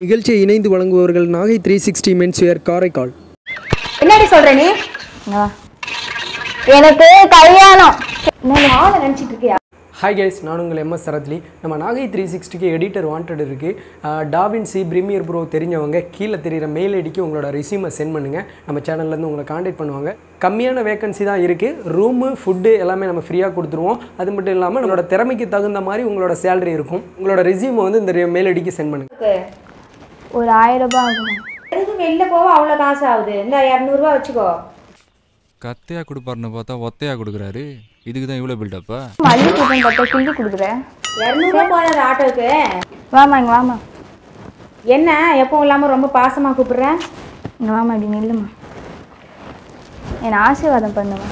நிகழ்ச்சியை இணைந்து வழங்குபவர்கள் Nagai three sixty menswear Karaikal என்னடி சொல்ற நீ இங்க வா. எனக்கு கல்யாணம் ஆளை நினைச்சிட்டு இருக்கியா ஹாய் கைஸ் நான் உங்கள் எம்எஸ் சரத்லி நம்ம நாகை த்ரீ சிக்ஸ்டிக்கு எடிட்டர் வாண்டட் இருக்குது டாவின் சி பிரீமியர் ப்ரோ தெரிஞ்சவங்க கீழே தெரியிற மெயில் ஐடிக்கு உங்களோட ரெசியூமை சென்ட் பண்ணுங்கள் நம்ம சேனல்லேருந்து உங்களை காண்டாக்ட் பண்ணுவாங்க கம்மியான வேகன்சி தான் இருக்குது ரூமு ஃபுட்டு எல்லாமே நம்ம ஃப்ரீயாக கொடுத்துருவோம் அது மட்டும் இல்லாமல் நம்மளோட திறமைக்கு தகுந்த மாதிரி உங்களோட சேலரி இருக்கும் உங்களோட ரெசியூமை வந்து இந்த மெயில் ஐடிக்கு சென்ட் பண்ணுங்கள் ஒரு ஆயிரம் ரூபாய் ஆகுமா எதுக்கு வெளில போக அவ்வளோ காசு ஆகுது இந்த இரநூறுவா வச்சுக்கோ கத்தையா கொடுப்பாருன்னு பார்த்தா ஒத்தையா கொடுக்குறாரு இதுக்கு தான் இவ்வளோ பில்டப்பா மல்லிகை கூட்டம் பார்த்தா கிண்டி கொடுக்குறேன் இரநூறுவா போதாது ஆட்டோவுக்கு வாமா இங்க வாமா என்ன எப்பவும் இல்லாமல் ரொம்ப பாசமாக கூப்பிடுறேன் இங்க வாமா இப்படி நில்லுமா என்னை ஆசீர்வாதம் பண்ணுமா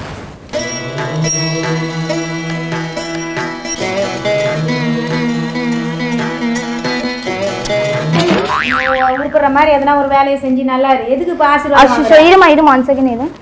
கொடுக்குற மாதிரி எதனா ஒரு வேலையை செஞ்சு நல்லா இரு எதுக்கு இப்போ ஆசீர்வாதம் அஷிஷோ இருமா இருமா ஒன் செகண்ட் இரு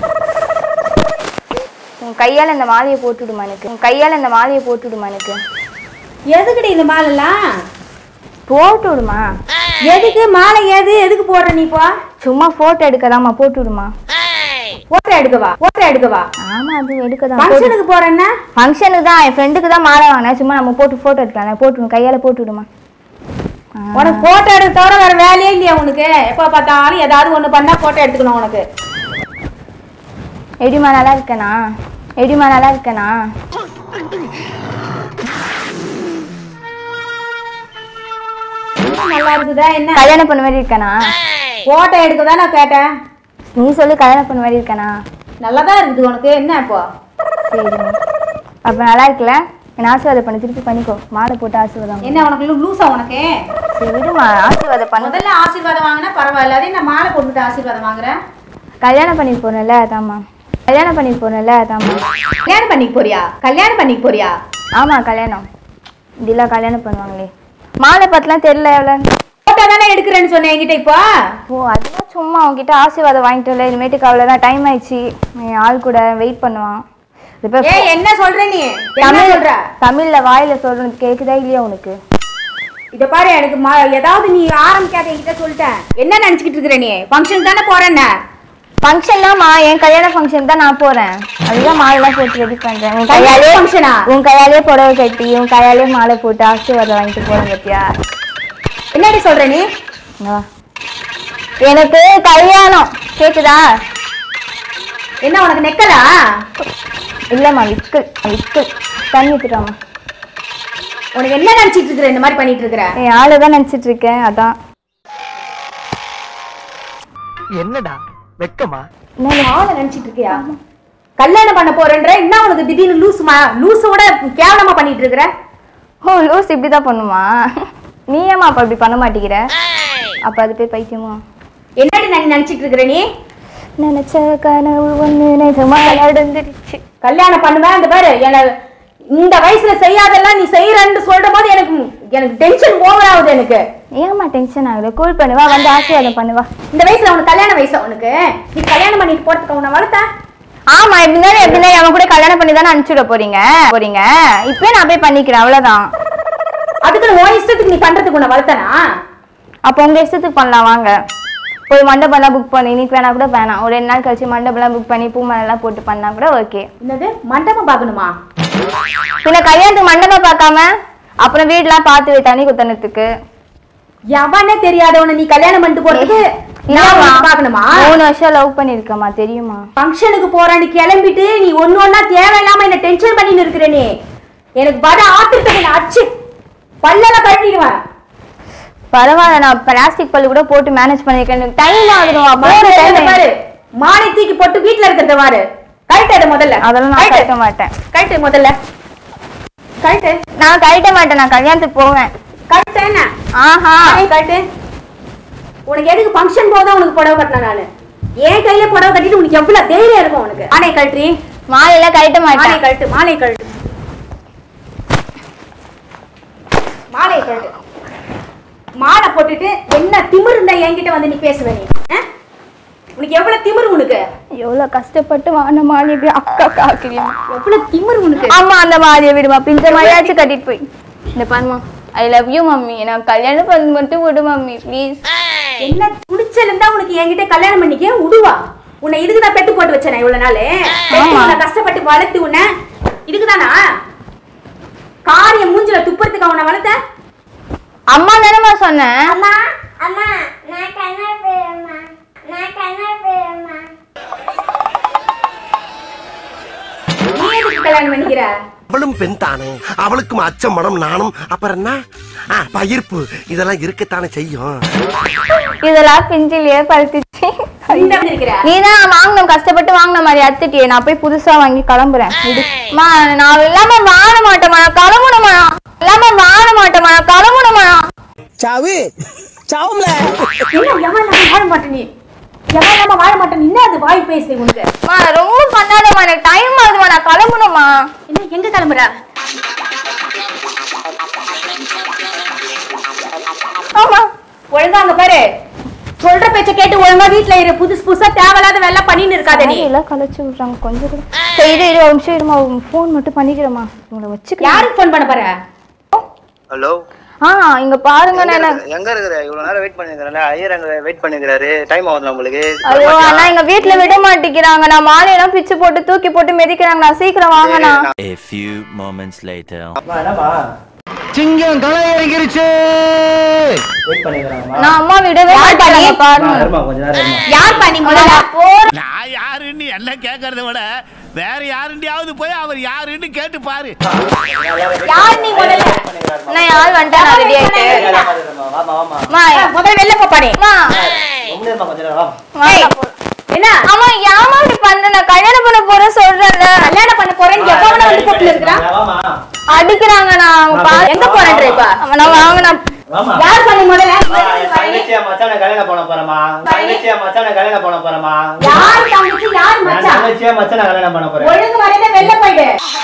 உன் கையால் இந்த மாலையை போட்டுடுமா எனக்கு உன் கையால் இந்த மாலையை போட்டுடுமா எனக்கு எதுக்குடி இந்த மாலைலாம் போட்டு விடுமா எதுக்கு மாலை ஏது எதுக்கு போடுற நீ இப்போ சும்மா போட்டோ எடுக்கலாமா போட்டு விடுமா போட்டோ எடுக்கவா போட்டோ எடுக்கவா ஆமா அது எடுக்க தான் ஃபங்க்ஷனுக்கு போறேன்னா ஃபங்க்ஷனுக்கு தான் என் ஃப்ரெண்டுக்கு தான் மாலை வாங்கினேன் சும்மா நம்ம போட்டு போட்டோ எடுக்கலாம் போட்டு விடு, கையால போட்டு விடுமா உனக்கு போட்டோ எடுக்க தவிர வேற வேலையே இல்லையா உனக்கு எப்போ பார்த்தாலும் ஏதாவது ஒன்று பண்ணா போட்டோ எடுத்துக்கணும் உனக்கு எப்படிமா நல்லா இருக்கேனா எப்படிமா நல்லா இருக்கேனா நல்லா இருக்குதா என்ன கல்யாணம் பண்ண மாதிரி இருக்கேனா போட்டோ எடுக்க தான் நான் கேட்டேன் நீ சொல்லி கல்யாணம் பண்ண மாதிரி இருக்கேனா நல்லா தான் இருக்குது உனக்கு என்ன இப்போ சரிம்மா அப்போ நல்லா இருக்குல்ல என்ன ஆசீர்வாதம் பண்ணி திருப்பி பண்ணிக்கோ மாலை போட்டு ஆசீர்வாதம் என்ன உனக்கு லூ- லூசா உனக்கு சரி விடுமா ஆசீர்வாதம் பண்ணு முதல்ல ஆசீர்வாதம் வாங்கினா பரவாயில்ல அதே நான் மாலை போட்டுட்டு ஆசீர்வாதம் வாங்குறேன் கல்யாணம் பண்ணிட்டு போனல அதாம்மா கல்யாணம் பண்ணிட்டு போனல அதாம்மா கல்யாணம் பண்ணிக்க போறியா கல்யாணம் பண்ணிக்க போறியா ஆமா கல்யாணம் இப்படிலாம் கல்யாணம் பண்ணுவாங்களே மாலை பத்தலாம் தெரியல எவ்வளோ போட்டோ தானே எடுக்கிறேன்னு சொன்னேன் என்கிட்ட இப்போ ஓ அதெல்லாம் சும்மா அவங்ககிட்ட ஆசீர்வாதம் வாங்கிட்டு வரல இனிமேட்டுக்கு அவ்வளோதான் டைம் ஆயிடுச்சு என் ஆள் கூட வெயிட் பண்ணுவான் இப்போ ஏ என்ன சொல்ற நீ என்ன தமிழ் சொல்ற தமிழ்ல வாயில சொல்றது கேக்குதா இல்லையா உனக்கு இத பாரு எனக்கு ம- ஏதாவது நீ ஆரம்பிக்காத என்கிட்ட சொல்லிட்டேன் என்ன நினைச்சுக்கிட்டு இருக்கிற நீ ஃபங்க்ஷன் தானே போறேன்ன ஃபங்க்ஷன் தான்மா என் கல்யாண ஃபங்க்ஷன் தான் நான் போறேன் அதுதான் மாலைலாம் போட்டு ரெடி பண்றேன் உன் கல்யாண கையாலே ஃபங்க்ஷனா உன் கையாலே புடவை கட்டி உன் கையாலே மாலை போட்டு ஆசீர்வாதம் வாங்கிட்டு போறேன் பத்தியா என்னடி சொல்ற நீ இங்க வா. எனக்கு கல்யாணம் கேக்குதா என்ன உனக்கு நெக்கலா இல்லம்மா விக்கல் விக்கல் தண்ணி ஊத்துட்டாமா உனக்கு என்ன நினைச்சிட்டு இருக்கிற இந்த மாதிரி பண்ணிட்டு இருக்கிற என் ஆளை தான் நினைச்சிட்டு இருக்கேன் அதான் என்னடா வெக்கமா என்ன ஆளை நினைச்சிட்டு இருக்கியா கல்யாணம் பண்ண போறேன்ற என்ன உனக்கு திடீர்னு லூசுமா லூசோட கேவலமா பண்ணிட்டு இருக்கிற ஓ லூஸ் இப்படி தான் பண்ணுமா நீ ஏம்மா அப்போ இப்படி பண்ண மாட்டேங்கிற அப்போ அது போய் பைத்தியமா என்னடி நான் நினைச்சிட்டு இருக்கிற நீ நினைச்ச கனவு ஒன்று நிஜமா நடந்துருச்சு கல்யாணம் பண்ணுவேன் இந்த பாரு எனக்கு இந்த வயசுல செய்யாதெல்லாம் நீ செய்யறன்னு சொல்ற போது எனக்கு எனக்கு டென்ஷன் ஓவர் ஆகுது எனக்கு ஏம்மா டென்ஷன் ஆகுது கூல் பண்ணுவா வந்து ஆசீர்வாதம் பண்ணுவா இந்த வயசுல உனக்கு கல்யாண வயசா உனக்கு நீ கல்யாணம் பண்ணிட்டு போறதுக்கு உன்னை வளர்த்த ஆமா எப்படி இருந்தாலும் எப்படி இருந்தாலும் அவன் கூட கல்யாணம் பண்ணி தானே அனுப்பிச்சுட போறீங்க போறீங்க இப்பயே நான் போய் பண்ணிக்கிறேன் அவ்வளவுதான் அதுக்கு உன் இஷ்டத்துக்கு நீ பண்றதுக்கு உன்னை வளர்த்தனா அப்போ உங்க இஷ்டத்துக்கு பண்ணலாம் வாங்க போய் மண்டபம்லாம் புக் பண்ணி இன்னைக்கு வேணா கூட வேணாம் ஒரு ரெண்டு நாள் கழிச்சு மண்டபம்லாம் புக் பண்ணி பூ எல்லாம் போட்டு பண்ணா கூட ஓகே என்னது மண்டபம் பார்க்கணுமா பின்ன கல்யாணத்துக்கு மண்டபம் பார்க்காம அப்புறம் வீடெல்லாம் பார்த்து வை தண்ணி குத்தனத்துக்கு எவனே தெரியாதவன நீ கல்யாணம் பண்ணிட்டு போறதுக்கு நான் இல்லம்மா. உனக்கு பார்க்கணுமா மூணு வருஷம் லவ் பண்ணிருக்கமா தெரியுமா ஃபங்க்ஷனுக்கு போறான்னு கிளம்பிட்டு நீ ஒண்ணு ஒண்ணா தேவையில்லாம என்ன டென்ஷன் பண்ணின்னு இருக்கிற நீ எனக்கு வர ஆத்திரத்துக்கு நான் அச்சு பல்லெல்லாம் கழட்டிடுவேன் பரவாயில்ல நான் பிளாஸ்டிக் பல்லு கூட போட்டு மேனேஜ் பண்ணிருக்கேன் எனக்கு டைம் ஆகுதுமா போற முதல்ல டைம் இதை பாரு மாலை தூக்கி போட்டு வீட்டுல இருக்கிறத பாரு கழட்டு அதை முதல்ல அதெல்லாம் நான் கழட்டு. கட்ட மாட்டேன் கழட்டு முதல்ல கழட்டு நான் கழட்ட மாட்டேன் நான் கல்யாணத்துக்கு போவேன் கழட்டு என்ன ஆஹா ஏய், கழட்டு உனக்கு எதுக்கு ஃபங்க்ஷன் போதான் உனக்கு புடவை கட்டினேன் நானு என் கையில புடவை கட்டிட்டு உனக்கு எவ்வளவு தைரியம் இருக்கும் உனக்கு ஆனை கழட்டி மாலையில கழட்ட மாலை மாட்டேன் கழட்டு மாலை கழட்டு மாலை கழட்டு மாலை போட்டுட்டு என்ன திமிரு இருந்தா என்கிட்ட வந்து நீ பேசுவ நீ ஆ? உனக்கு எவ்வளவு திமிரு உனக்கு எவ்வளவு கஷ்டப்பட்டு வாங்கின மாலை இப்படி அக்கா காக்குறியா எவ்வளவு திமிரு உனக்கு ஆமா அந்த மாலையை விடுமா பிஞ்ச மாலையாச்சும் கட்டிட்டு போய் இந்த பாருமா ஐ லவ் யூ மம்மி நான் கல்யாணம் பண்ணி மட்டும் விடு மம்மி ப்ளீஸ் என்ன துணிச்சல் இருந்தா உனக்கு என்கிட்ட கல்யாணம் பண்ணிக்க உடுவா உன்னை இதுக்கு தான் பெத்து போட்டு வச்சேன் இவ்வளவு நாள் பெத்து உன்னை கஷ்டப்பட்டு வளர்த்து உன்னை இதுக்குதானா காரியம் மூஞ்சில துப்புறதுக்கு அவனை வளர்த்த அம்மா தானேம்மா சொன்னேன் அம்மா அம்மா நான் கண்ணா போயிடும்மா நான் கண்ணா போயிடும்மா நீ எதுக்கு கல்யாணம் பண்ணிக்கிற அவளும் பெண் தானே அவளுக்கும் அச்சம் மனம் நானும் அப்புறம் என்ன ஆ, பயிர்ப்பு இதெல்லாம் இருக்கத்தானே செய்யும் இதெல்லாம் பிஞ்சிலேயே பழுத்துச்சு இந்த வந்து இருக்கிற நீ தான் வாங்கணும் கஷ்டப்பட்டு வாங்கின மாதிரி அத்துட்டியே நான் போய் புதுசா வாங்கி கிளம்புறேன் மா நான் இல்லாம வாழ மாட்டேமா நான் கிளம்பணுமா இல்லாம வாழ மாட்டேமா நான் கிளம்பணுமா சாவு சாவும்ல என்ன எவன் இல்லாம வாழ மாட்டேன் நீ எவன் இல்லாம வாழ மாட்டேன் என்ன அது வாய் பேசுது உனக்கு மா ரொம்ப பண்ணாதம்மா எனக்கு டைம் ஆகுதுமா நான் கிளம்பணுமா என்ன எங்க கிளம்புற ஆமா ஒழுங்கா அங்க பாரு சொல்ற பேச்ச கேட்டு ஒழுங்கா வீட்ல இரு புதுசு புதுசா தேவையில்லாத வேலை பண்ணின்னு இருக்காத நீ எல்லாம் கலைச்சு விட்றாங்க கொஞ்சம் கூட சரி இரு இரு ஒரு நிமிஷம் இருமா ஃபோன் மட்டும் பண்ணிக்கிறேம்மா உங்களை வச்சுக்கிறேன் யாருக்கு ஃபோன் பண்ண போற ஹலோ ஆ இங்க பாருங்க எங்க நான் இருக்க- எங்க இருக்கிற இவ்வளவு நேரம் வெயிட் பண்ணிருக்கிறேன்ல ஐயர் அங்க வெயிட் பண்ணிருக்காரு டைம் ஆகுது உங்களுக்கு ஐயோ அண்ணா எங்க வீட்ல விட மாட்டேங்கிறாங்க நான் மாலையெல்லாம் பிச்சு போட்டு தூக்கி போட்டு மிதிக்கிறாங்க நான் சீக்கிரம் வாங்கண்ணா A few moments later. அம்மா என்னம்மா சிங்கம் களை இறங்கிருச்சு வெயிட் பண்ணிருக்காங்கம்மா நான் அம்மா விடவே மாட்டேங்க பாருங்க இருமா கொஞ்ச நேரம் இருமா யார் பண்ணி முதல்ல போற நான் யாருன்னு எல்லாம் கேட்கறத விட வேற யாருண்டியாவது போய் அவர் யாருன்னு கேட்டு பாரு யார் நீ முதல்ல நான் யார் வந்துட்டேன் நான் ரெடி ஆயிட்டு வாமா வாமா அம்மா முதல்ல வெளில போப்பானே அம்மா ரொம்ப நேரமா கொஞ்ச நேரம் வா வா, நான் போறேன். என்ன அம்மா ஏமா இப்படி பண்ற நான் கல்யாணம் பண்ண போறேன் சொல்றேன்ல கல்யாணம் பண்ண போறேன்னு எவன வந்து கூப்பிட்டு இருக்கிறான் வாமா அடிக்கிறாங்க நான் பா- எங்க போறேன்ற இப்ப அம்மா, நான் வாங்கினேன் வாமா யார் பண்ணி முதல்ல அம்மா, என் தங்கச்சியா மச்சான கல்யாணம் பண்ண போறேமா தங்கச்சியா மச்சான கல்யாணம் பண்ண போறேமா யார் தங்கச்சி யார் என் மச்சான் தங்கச்சியா மச்சான கல்யாணம் பண்ண போறேன் ஒழுங்கு மரியாதை வெளில போயிடு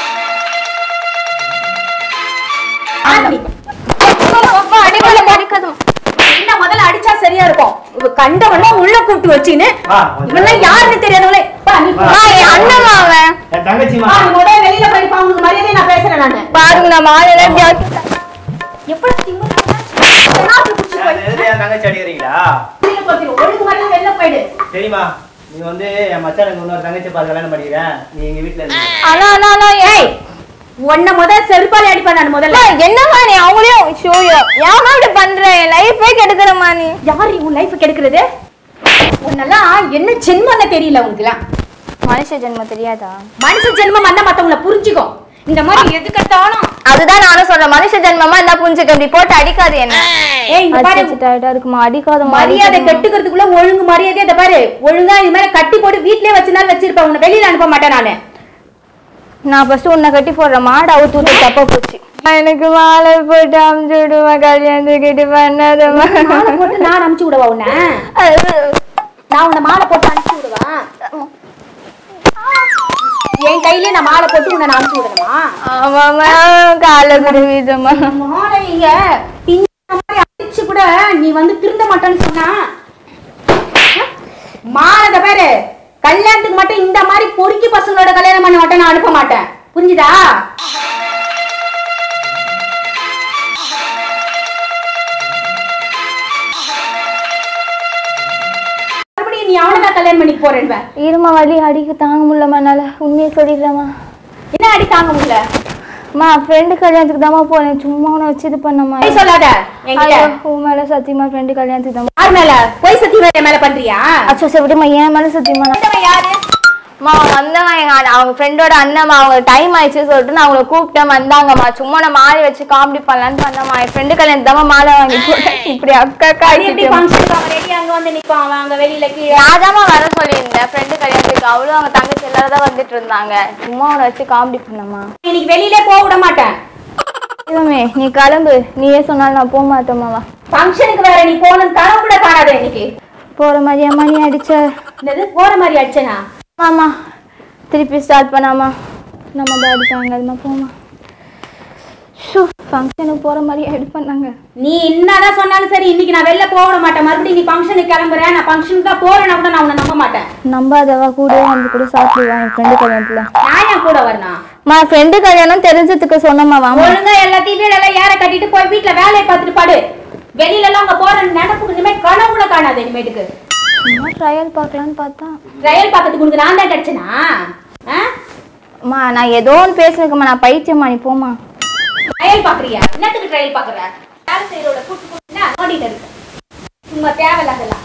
யார் நீ? அப்பா, அடிக்காத, அடிக்காத. என்ன முதல்ல அடிச்சா சரியா இருக்கும் இவ கண்டவன உள்ள கூப்பிட்டு வச்சின்னு வா, இவெல்லாம் யாருன்னு தெரியாதவளே பா நீ போ. அம்மா, என் அண்ணன்மா அவன் என் தங்கச்சிமா பா, நீ முதல்ல வெளியில போயிருப்பா உனக்கு மரியாதை நான் பேசுறேன் நானு பாருங்க நான் மாலையெல்லாம் ஜாக்கெட் எவ்வளவு திமிரு நாக்கு புடிச்சு போய் எதுக்கு என் தங்கச்சி அடிக்கிறீங்களா வெளியில போத்திரு. ஒழுங்கு மரியாதை வெளில போயிடு சரிம்மா நீ வந்து என் மச்சானுக்கு இன்னொரு தங்கச்சி பார்த்து கல்யாணம் பண்ணிக்கிறேன் நீ எங்க வீட்டுல இருந்து அண்ணா அண்ணா அண்ணா ஏய் உன்னை முதல்ல செருப்பாலே அடிப்பேன் நான் முதல்ல அம்மா, என்னம்மா நீ அவங்களையும் ஷோயோ ஏமா இப்படி பண்ற என் லைஃபே கெடுக்கிறம்மா நீ யார் உன் லைஃப் கெடுக்கிறது உன்னெல்லாம் என்ன ஜென்மம்னு தெரியல உனக்குலாம் மனுஷ ஜென்மம் தெரியாதா மனுஷ ஜென்மம் வந்தா மத்தவங்கள புரிஞ்சுக்கும் இந்த மாதிரி எது கட்டாலும் அதுதான் நானும் சொல்றேன் மனுஷ ஜென்மமா இருந்தா புரிஞ்சுக்க இப்படி போட்டு அடிக்காது என்ன ஏய் இங்க பாரு டயர்டா இருக்குமா அடிக்காத மரியாதை கெட்டுக்கிறதுக்குள்ள ஒழுங்கு மரியாதை இந்த பாரு ஒழுங்கா இது மாதிரி கட்டி போட்டு வீட்லயே வச்சிருந்தாலும் வச்சிருப்பேன் உன்னை வெளியில அனுப்ப மாட்டேன் நானு நான் ஃபர்ஸ்ட் உன்னை கட்டி போடுற மாடு அவுத்து விட்டு தப்பா போச்சு எனக்கு மாலை போட்டு அமுச்சு விடுமா கல்யாணத்துக்கிட்டு பண்ணாதம்மா மாலை போட்டு நான் அனுப்பிச்சு விடவா உன்னை நான் உன்னை மாலை போட்டு அனுப்பிச்சு விடுவா என் கையிலே நான் மாலை போட்டு உன்னை நான் அனுப்பிச்சு விடணுமா ஆமாம்மா காலை குருவிதம்மா மாலை இங்க பிஞ்ச மாதிரி அடிச்சு கூட நீ வந்து திருந்த மாட்டேன்னு சொன்னா மாலை பாரு கல்யாணத்துக்கு மட்டும் இந்த மாதிரி பொறுக்கி பசங்களோட கல்யாணம் பண்ண மாட்டேன் நான் அனுப்ப மாட்டேன் புரிஞ்சுதா மறுபடியும் நீ அவனை தான் கல்யாணம் பண்ணி போறேன் இருமா வலி அடிக்க தாங்க முடியலம்மா என்னால உண்மையை சொல்லிடுறேம்மா என்ன அடி தாங்க முடியல அம்மா ஃப்ரெண்டு கல்யாணத்துக்கு தாம்மா போனேன் சும்மா உன்னை வச்சு இது பண்ணம்மா பொய் சொல்லாத என்கிட்ட ஐயோ, உன் மேல சத்தியமா ஃப்ரெண்டு கல்யாணத்துக்கு தான் யார் மேல பொய் சத்தியமா என் மேல பண்றியா அச்சோ சரி விடுமா என் மேல சத்தியமா நான் வந்தவன் யாரு அம்மா வந்தவன் எங்க அண்ணா- அவங்க ஃப்ரெண்டோட அண்ணம்மா அவங்க டைம் ஆயிடுச்சு சொல்லிட்டு நான் அவங்கள கூப்பிட்டேன் வந்தாங்கம்மா சும்மா நான் மாலை வச்சு காமெடி பண்ணலான்னு பண்ணம்மா என் ஃப்ரெண்டு கல்யாணம் தான் மாலை வாங்கி போட்டேன் இப்படி அக்கா அது எப்படி காட்டி ஃபங்க்ஷனுக்கு அவன் ரெடி அங்க வந்து நிப்பான் அவன் அங்க வெளியில கீழே நான் வர சொல்லியிருந்தேன் ஃப்ரெண்டு கல்யாணத்துக்கு அவளும் அவங்க தங்கச்சி எல்லாரும் தான் வந்துட்டு இருந்தாங்க சும்மா அவனை வச்சு காமெடி பண்ணம்மா இன்னைக்கு வெளியிலே போக விட மாட்டேன் இதுமே நீ கிளம்பு நீயே சொன்னாலும் நான் போக மாட்டேம்மாவா ஃபங்க்ஷனுக்கு வேற நீ போகணும் கனவு கூட காணாத இன்னைக்கு போற மாதிரி அம்மா நீ அடிச்ச என்னது போற மாதிரி அடிச்சனா ஆமா திருப்பி ஸ்டார்ட் பண்ணாமா நம்ம பாடி தாங்கம்மா போமா ஷூ ஃபங்க்ஷனுக்கு போற மாதிரி எடு பண்ணாங்க நீ என்னதான் சொன்னாலும் சரி இன்னைக்கு நான் வெளில போக விட மாட்டேன் மறுபடியும் நீ ஃபங்க்ஷனுக்கு கிளம்புறேன் நான் ஃபங்க்ஷனுக்கு தான் போறேன்னா கூட நான் உன்னை நம்ப மாட்டேன் நம்பாதவா கூட வந்து கூட சாப்பிடுவான் என் ஃப்ரெண்டு கல்யாணத்துல நான் ஏன் கூட வரணும் மா ஃப்ரெண்டு கல்யாணம் தெரிஞ்சதுக்கு சொன்னம்மா வாமா ஒழுங்கா எல்லாத்தையும் வீடெல்லாம் ஏற கட்டிட்டு போய் வீட்டுல வேலையை பார்த்துட்டு பாடு வெளியில எல்லாம் அங்க போற நினப்புக்கு இனிமே கனவு கூட காணாது இனிமேட்டுக்கு சும்மா ட்ரையல் பார்க்கலான்னு பார்த்தா ட்ரையல் பார்க்கறதுக்கு உனக்கு நான் தான் கிடைச்சனா அம்மா நான் ஏதோ ஒன்று பேசுனதுக்குமா நான் பைத்தியம்மா நீ போமா ட்ரையல் பாக்குறியா என்னத்துக்கு ட்ரையல் பாக்குற வேலை செய்யறோட கூட்டு கூட்டுனா ஓடிட்டு இருக்கு சும்மா தேவையில்லாதெல்லாம்